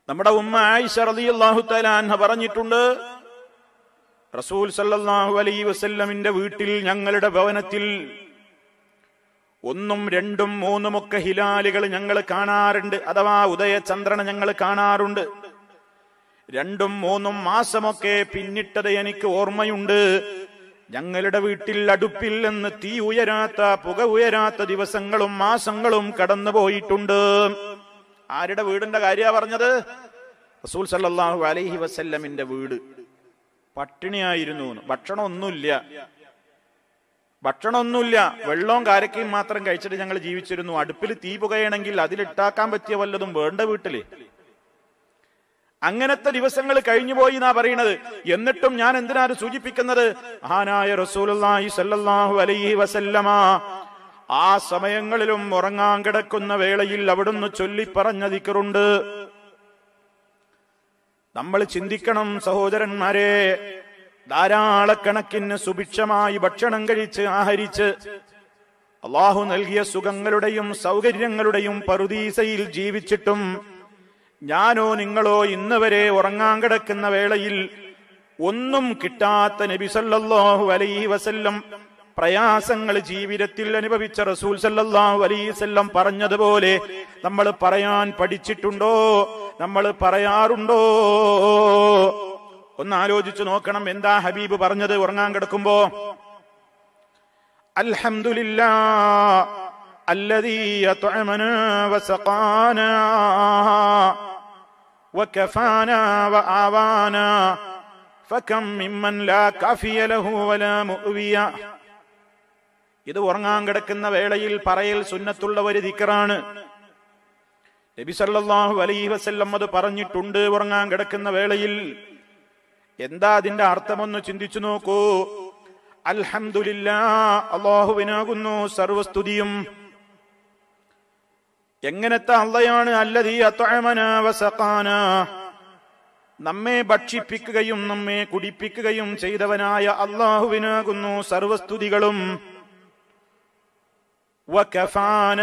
നമ്മുടെ ഉമ്മ ആയിഷ റളിയല്ലാഹു തആല അൻഹ പറഞ്ഞിട്ടുണ്ട് റസൂൽ സല്ലല്ലാഹു അലൈഹി വസല്ലമിന്റെ വീട്ടിൽ ഞങ്ങളുടെ ഭവനത്തിൽ ഒന്നും രണ്ടും മൂന്നുമൊക്കെ ഹിലാലുകൾ ഞങ്ങൾ കാണാറുണ്ട് അഥവാ ഉദയചന്ദ്രനെ ഞങ്ങൾ കാണാറുണ്ട് രണ്ടും മൂന്നും മാസമൊക്കെ പിന്നിട്ടത് എനിക്ക് ഓർമ്മയുണ്ട് ഞങ്ങളുടെ വീട്ടിൽ അടുപ്പിൽ നിന്ന് തീ ഉയരാത്ത പുക ഉയരാത്ത ദിവസങ്ങളും മാസങ്ങളും കടന്നുപോയിട്ടുണ്ട് ആരുടെ വീടിന്റെ കാര്യ പറഞ്ഞത് റസൂൽ സല്ലല്ലാഹു അലൈഹി വസല്ലമിന്റെ വീട് പട്ടിണിയായിരുന്നു എന്ന്. ഭക്ഷണമൊന്നുമില്ല ഭക്ഷണമൊന്നുമില്ല വെള്ളവും കാരക്കയും മാത്രം കഴിച്ചിട്ട് ഞങ്ങൾ ജീവിച്ചിരുന്നു അടുപ്പിൽ തീ പുകയണമെങ്കിൽ അതിലിട്ടാക്കാൻ പറ്റിയ വല്ലതും വേണ്ട വീട്ടില് അങ്ങനത്തെ ദിവസങ്ങൾ കഴിഞ്ഞുപോയി എന്നാ പറയണത് എന്നിട്ടും ഞാൻ എന്തിനാണ് സൂചിപ്പിക്കുന്നത് മഹാനായ റസൂലുള്ളാഹി സല്ലല്ലാഹു അലൈഹി വസല്ലമ ആ സമയങ്ങളിലും ഉറങ്ങാൻ കിടക്കുന്ന വേളയിൽ അവിടുന്ന് ചൊല്ലിപ്പറഞ്ഞ ദിക്കറുണ്ട് നമ്മൾ ചിന്തിക്കണം സഹോദരന്മാരെ ധാരാളക്കണക്കിന് സുഭിക്ഷമായി ഭക്ഷണം കഴിച്ച് ആഹരിച്ച് അള്ളാഹു നൽകിയ സുഖങ്ങളുടെയും സൗകര്യങ്ങളുടെയും പറുദീസയിൽ ജീവിച്ചിട്ടും ഞാനോ നിങ്ങളോ ഇന്ന് വരെ ഉറങ്ങാൻ കിടക്കുന്ന വേളയിൽ ഒന്നും കിട്ടാത്ത നബി സല്ലല്ലാഹു അലൈഹി വസല്ലം പ്രയാസങ്ങൾ ജീവിതത്തിൽ അനുഭവിച്ച റസൂൽ സല്ലല്ലാഹു അലൈഹി വസല്ലം പറഞ്ഞതുപോലെ നമ്മൾ പറയാൻ പഠിച്ചിട്ടുണ്ടോ നമ്മൾ പറയാറുണ്ടോ ഒന്ന് ആലോചിച്ചു നോക്കണം എന്താ ഹബീബ് പറഞ്ഞത് ഉറങ്ങാൻ കിടക്കുമ്പോ അൽഹംദുലില്ലാ الذي يطعمنا وسقانا وكفانا وآوانا فكم ممن لا كافي له ولا مؤوي ഇത് ഉറങ്ങാൻ കിടക്കുന്ന വേളയിൽ പറയൽ സുന്നത്തുള്ള ഒരു ദിക്കറാണ് നബി സല്ലല്ലാഹു അലൈഹി വസല്ലം അത് പറഞ്ഞിട്ടുണ്ട് ഉറങ്ങാൻ കിടക്കുന്ന വേളയിൽ എന്താ അതിന്റെ അർത്ഥമൊന്ന് ചിന്തിച്ചു നോക്കൂ അൽഹംദുലില്ലാ അള്ളാഹുവിനാകുന്നു സർവസ്തുതിയും എങ്ങനത്തെ അള്ളയാണ് അല്ലതീ അത്വമന വസഖാന നമ്മെ ഭക്ഷിപ്പിക്കുകയും നമ്മെ കുടിപ്പിക്കുകയും ചെയ്തവനായ അള്ളാഹുവിനാകുന്നു സർവസ്തുതികളും വകഫാന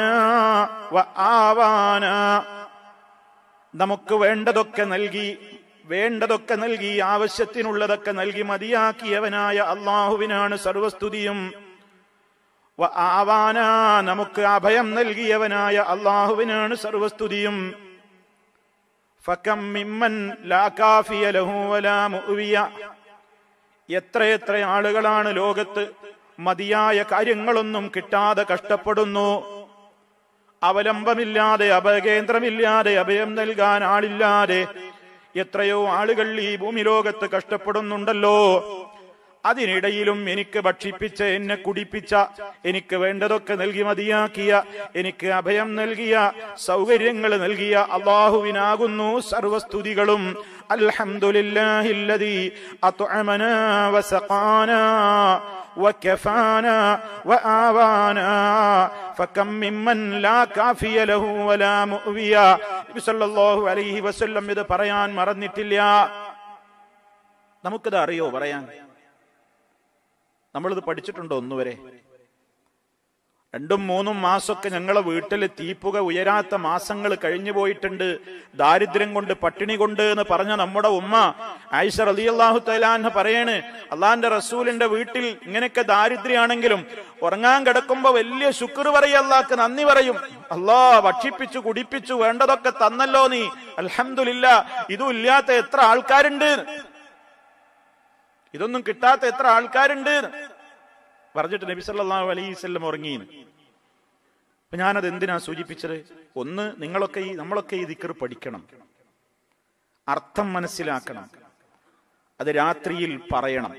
വആവാന നമുക്ക് വേണ്ടതൊക്കെ നൽകി വേണ്ടതൊക്കെ നൽകി ആവശ്യത്തിനുള്ളതൊക്കെ നൽകി മതിയാക്കിയവനായ അള്ളാഹുവിനാണ് സർവസ്തുതിയും വ ആവാന നമുക്ക് അഭയം നൽകിയവനായ അള്ളാഹുവിനാണ് സർവസ്തുതിയും ഫകം മിമ്മൻ ലാ കാഫിയ ലഹു വലാ മുഅ്വിയ എത്രയെത്ര ആളുകളാണ് ലോകത്ത് മതിയായ കാര്യങ്ങളൊന്നും കിട്ടാതെ കഷ്ടപ്പെടുന്നു അവലംബമില്ലാതെ അഭയകേന്ദ്രമില്ലാതെ അഭയം നൽകാൻ ആളില്ലാതെ എത്രയോ ആളുകൾ ഈ ഭൂമി ലോകത്ത് കഷ്ടപ്പെടുന്നുണ്ടല്ലോ അതിനിടയിലും എനിക്ക് ഭക്ഷിപ്പിച്ച എന്നെ കുടിപ്പിച്ച എനിക്ക് വേണ്ടതൊക്കെ നൽകി മതിയാക്കിയ എനിക്ക് അഭയം നൽകിയ സൗകര്യങ്ങൾ നൽകിയ അള്ളാഹുവിനാകുന്നു സർവസ്തുതികളും അൽഹംദുലില്ലാഹില്ലദീ അത്അമനാ വസഖാനാ وكفانا وآوانا فكم ممن لا كافي له ولا مؤوي നബി സല്ലല്ലാഹു അലൈഹി വസല്ലം ഇത് പറയാൻ മറന്നിട്ടില്ല നമുക്കിത് അറിയോ പറയാൻ നമ്മളിത് പഠിച്ചിട്ടുണ്ടോ ഒന്നുവരെ രണ്ടും മൂന്നും മാസമൊക്കെ ഞങ്ങളെ വീട്ടിൽ തീപ്പുക ഉയരാത്ത മാസങ്ങൾ കഴിഞ്ഞു പോയിട്ടുണ്ട് ദാരിദ്ര്യം കൊണ്ട് പട്ടിണി കൊണ്ട് എന്ന് പറഞ്ഞ നമ്മുടെ ഉമ്മ ആയിഷ റളിയല്ലാഹു തലാൻഹ പറയാണ് അള്ളാന്റെ റസൂലിന്റെ വീട്ടിൽ ഇങ്ങനെയൊക്കെ ദാരിദ്ര്യാണെങ്കിലും ഉറങ്ങാൻ കിടക്കുമ്പോ വലിയ ശുക്ർ പറയും അള്ളാഹ്ക്ക് നന്ദി പറയും അല്ലാ ഭക്ഷിപ്പിച്ചു കുടിപ്പിച്ചു വേണ്ടതൊക്കെ തന്നല്ലോ നീ അൽഹംദുലില്ല ഇതും ഇല്ലാത്ത എത്ര ആൾക്കാരുണ്ട് ഇതൊന്നും കിട്ടാത്ത എത്ര ആൾക്കാരുണ്ട് പറഞ്ഞിട്ട് നബി സല്ലല്ലാഹു അലൈഹി വസല്ലം ഉറങ്ങി അപ്പൊ ഞാനത് എന്തിനാ സൂചിപ്പിച്ചത് ഒന്ന് നിങ്ങളൊക്കെ ഈ നമ്മളൊക്കെ ഈ ദിക്കർ പഠിക്കണം അർത്ഥം മനസ്സിലാക്കണം അത് രാത്രിയിൽ പറയണം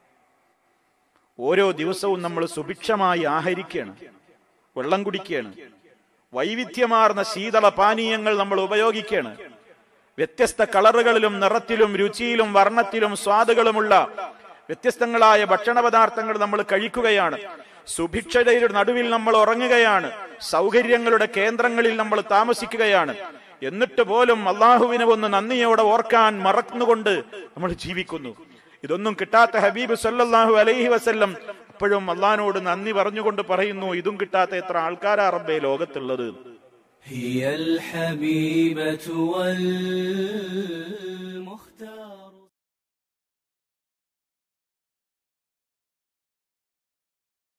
ഓരോ ദിവസവും നമ്മൾ സുഭിക്ഷമായി ആഹരിക്കുകയാണ് വെള്ളം കുടിക്കുകയാണ് വൈവിധ്യമാർന്ന ശീതള പാനീയങ്ങൾ നമ്മൾ ഉപയോഗിക്കുകയാണ് വ്യത്യസ്ത കളറുകളിലും നിറത്തിലും രുചിയിലും വർണ്ണത്തിലും സ്വാദുകളുമുള്ള വ്യത്യസ്തങ്ങളായ ഭക്ഷണ പദാർത്ഥങ്ങൾ നമ്മൾ കഴിക്കുകയാണ് സുഭിക്ഷതയുടെ നടുവിൽ നമ്മൾ ഉറങ്ങുകയാണ് സൗകര്യങ്ങളുടെ കേന്ദ്രങ്ങളിൽ നമ്മൾ താമസിക്കുകയാണ് എന്നിട്ട് പോലും അള്ളാഹുവിനെ ഒന്ന് നന്ദിയോടെ ഓർക്കാൻ മറന്നുകൊണ്ട് നമ്മൾ ജീവിക്കുന്നു ഇതൊന്നും കിട്ടാത്ത ഹബീബ് സല്ലല്ലാഹു അലൈഹി വസല്ലം അപ്പോഴും അള്ളഹാനോട് നന്ദി പറഞ്ഞുകൊണ്ട് പറയുന്നു ഇതും കിട്ടാത്ത എത്ര ആൾക്കാരാ റബ്ബേ ലോകത്തുള്ളത് هي الحبيبة وال